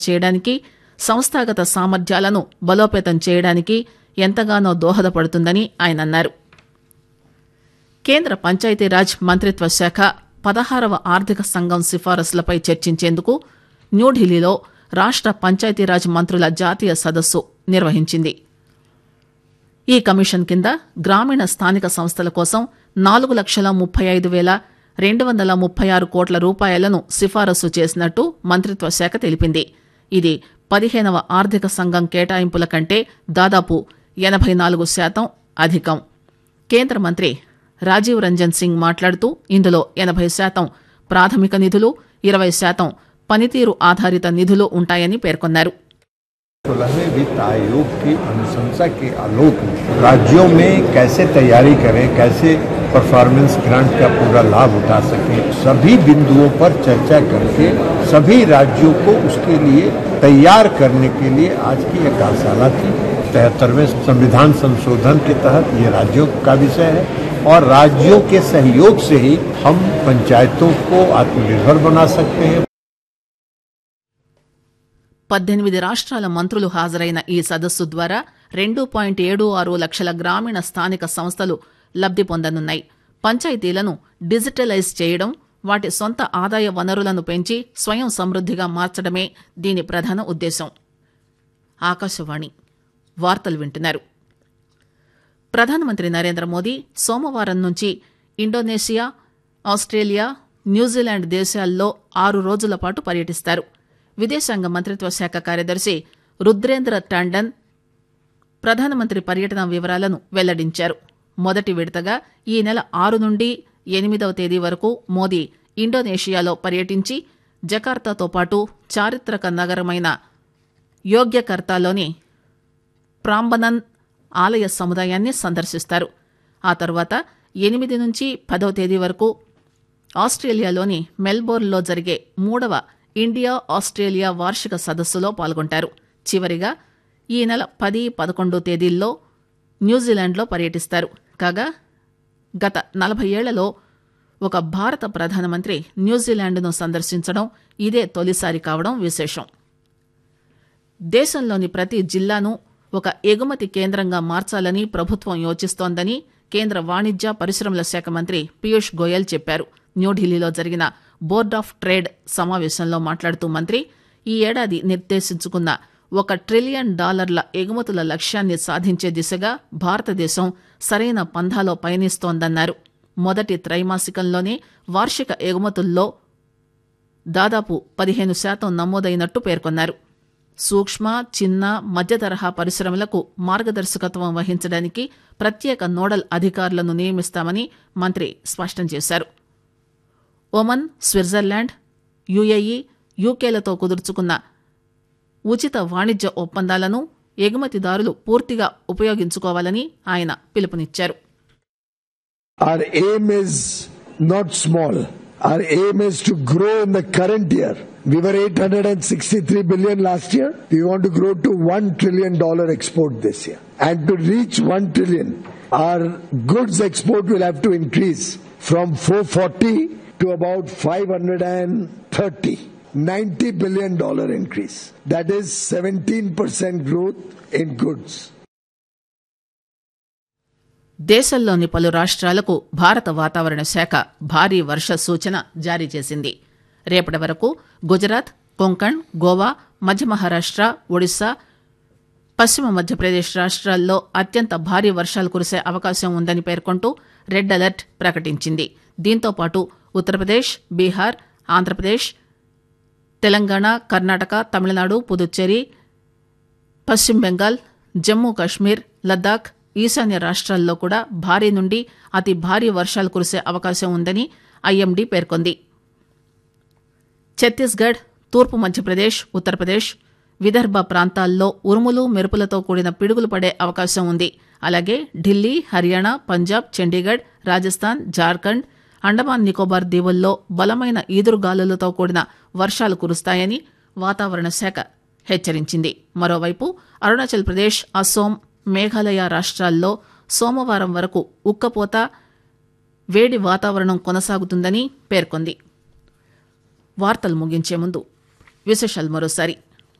చేయడానికి సంస్థాగత సామర్థ్యాలను బలోపేతం చేయడానికి ఎంతగానో దోహదపడుతుందని ఆయన అన్నారు కేంద్ర పంచాయతీరాజ్ మంత్రిత్వ శాఖ పదహారవ ఆర్థిక సంఘం సిఫారసులపై చర్చించేందుకు న్యూఢిల్లీలో రాష్ట పంచాయతీరాజ్ మంత్రుల జాతీయ సదస్సు నిర్వహించింది ఈ కమిషన్ కింద గ్రామీణ స్థానిక సంస్థల కోసం నాలుగు లక్షల ముప్పై ఐదు వేల రెండు వందల ముప్పై ఆరు కోట్ల రూపాయలను సిఫారసు చేసినట్టు మంత్రిత్వ శాఖ తెలిపింది ఇది పదిహేనవ ఆర్థిక సంఘం కేటాయింపుల కంటే దాదాపు ఎనబై నాలుగు శాతం అధికం కేంద్ర మంత్రి రాజీవ్ రంజన్ సింగ్ మాట్లాడుతూ ఇందులో ఎనబై శాతం ప్రాథమిక నిధులు ఇరవై శాతం పనితీరు ఆధారిత నిధులు ఉంటాయని పేర్కొన్నారు सोलहवें वित्त आयोग की अनुशंसा के आलोक में राज्यों में कैसे तैयारी करें कैसे परफॉर्मेंस ग्रांट का पूरा लाभ उठा सकें सभी बिंदुओं पर चर्चा करके सभी राज्यों को उसके लिए तैयार करने के लिए आज की यह कार्यशाला थी तिहत्तरवें संविधान संशोधन के तहत ये राज्यों का विषय है और राज्यों के सहयोग से ही हम पंचायतों को आत्मनिर्भर बना सकते हैं పద్దెనిమిది రాష్ట్రాల మంత్రులు హాజరైన ఈ సదస్సు ద్వారా రెండు పాయింట్ ఏడు ఆరు లక్షల గ్రామీణ స్థానిక సంస్థలు లబ్ది పొందనున్నాయి పంచాయతీలను డిజిటలైజ్ చేయడం వాటి సొంత ఆదాయ వనరులను పెంచి స్వయం సమృద్దిగా మార్చడమే దీని ప్రధాన ఉద్దేశం ఆకాశవాణి వార్తలు వింటున్నారు ప్రధానమంత్రి నరేంద్ర మోదీ సోమవారం నుంచి ఇండోనేషియా ఆస్ట్రేలియా న్యూజిలాండ్ దేశాల్లో ఆరు రోజుల పాటు పర్యటిస్తారు విదేశాంగ మంత్రిత్వ శాఖ కార్యదర్శి రుద్రేంద్ర టాండన్ ప్రధానమంత్రి పర్యటన వివరాలను వెల్లడించారు మొదటి విడతగా ఈ నెల ఆరు నుండి ఎనిమిదవ తేదీ వరకు మోదీ ఇండోనేషియాలో పర్యటించి జకార్తాతో పాటు చారిత్రక నగరమైన యోగ్యకర్తాలోని ప్రాంబనన్ ఆలయ సముదాయాన్ని సందర్శిస్తారు ఆ తర్వాత ఎనిమిది నుంచి పదవ తేదీ వరకు ఆస్ట్రేలియాలోని మెల్బోర్న్లో జరిగే మూడవ ఇండియా ఆస్ట్రేలియా వార్షిక సదస్సులో పాల్గొంటారు చివరిగా ఈ నెల పది పదకొండు తేదీల్లో న్యూజిలాండ్లో పర్యటిస్తారు కాగా గత నలభై ఏళ్లలో ఒక భారత ప్రధానమంత్రి న్యూజిలాండ్ను సందర్శించడం ఇదే తొలిసారి కావడం విశేషం దేశంలోని ప్రతి జిల్లాను ఒక ఎగుమతి కేంద్రంగా మార్చాలని ప్రభుత్వం యోచిస్తోందని కేంద్ర వాణిజ్య పరిశ్రమల శాఖ మంత్రి పీయూష్ గోయల్ చెప్పారు న్యూఢిల్లీలో జరిగిన బోర్డ్ ఆఫ్ ట్రేడ్ సమావేశంలో మాట్లాడుతూ మంత్రి ఈ ఏడాది నిర్దేశించుకున్న ఒక ట్రిలియన్ డాలర్ల ఎగుమతుల లక్ష్యాన్ని సాధించే దిశగా భారతదేశం సరైన పంధాలో పయనిస్తోందన్నారు మొదటి త్రైమాసికంలోనే వార్షిక ఎగుమతుల్లో దాదాపు పదిహేను శాతం నమోదైనట్టు పేర్కొన్నారు సూక్ష్మ చిన్న మధ్య తరహా పరిశ్రమలకు మార్గదర్శకత్వం వహించడానికి ప్రత్యేక నోడల్ అధికారులను నియమిస్తామని మంత్రి స్పష్టం చేశారు ఒమన్ స్విట్జర్లాండ్ యుఏఈ యూకేలతో కుదుర్చుకున్న ఉచిత వాణిజ్య ఒప్పందాలను ఎగుమతిదారులు పూర్తిగా ఉపయోగించుకోవాలని ఆయన పిలుపునిచ్చారు Our aim is not small. Our aim is to grow in the current year. We were 863 billion last year. We want to grow to 1 trillion dollar export this year. And to reach 1 trillion, our goods export will have to increase from 440 to about 530. 90 billion dollar increase. That is 17% growth in goods. దేశంలోని పలు రాష్ట్రాలకు భారత వాతావరణ శాఖ భారీ వర్ష సూచన జారీ చేసింది రేపటి వరకు గుజరాత్ కొంకణ్ గోవా మధ్య మహారాష్ట్ర ఒడిశా పశ్చిమ మధ్యప్రదేశ్ రాష్ట్రాల్లో అత్యంత భారీ వర్షాలు కురిసే అవకాశం ఉందని పేర్కొంటూ రెడ్ అలర్ట్ ప్రకటించింది దీంతో పాటు ఉత్తరప్రదేశ్ బీహార్ ఆంధ్రప్రదేశ్ తెలంగాణ కర్ణాటక తమిళనాడు పుదుచ్చేరి పశ్చిమ బెంగాల్ జమ్మూ కాశ్మీర్ లద్దాఖ్ ఈశాన్య రాష్ట్రాల్లో కూడా భారీ నుండి అతి భారీ వర్షాలు కురిసే అవకాశం ఉందని ఐఎండీ పేర్కొంది ఛత్తీస్గఢ్ తూర్పు మధ్యప్రదేశ్ ఉత్తరప్రదేశ్ విదర్భ ప్రాంతాల్లో ఉరుములు మెరుపులతో కూడిన పిడుగులు పడే అవకాశం ఉంది అలాగే ఢిల్లీ హర్యానా పంజాబ్ చండీగఢ్ రాజస్థాన్ జార్ఖండ్ అండమాన్ నికోబార్ దీవుల్లో బలమైన ఈదురుగాలులతో కూడిన వర్షాలు కురుస్తాయని వాతావరణ శాఖ హెచ్చరించింది మరోవైపు అరుణాచల్ ప్రదేశ్ అస్సోం మేఘాలయ రాష్ట్రాల్లో సోమవారం వరకు ఉక్కపోత వేడి వాతావరణం కొనసాగుతుందని పేర్కొంది వార్తలు ముగించే ముందు విశేషాలు మరోసారి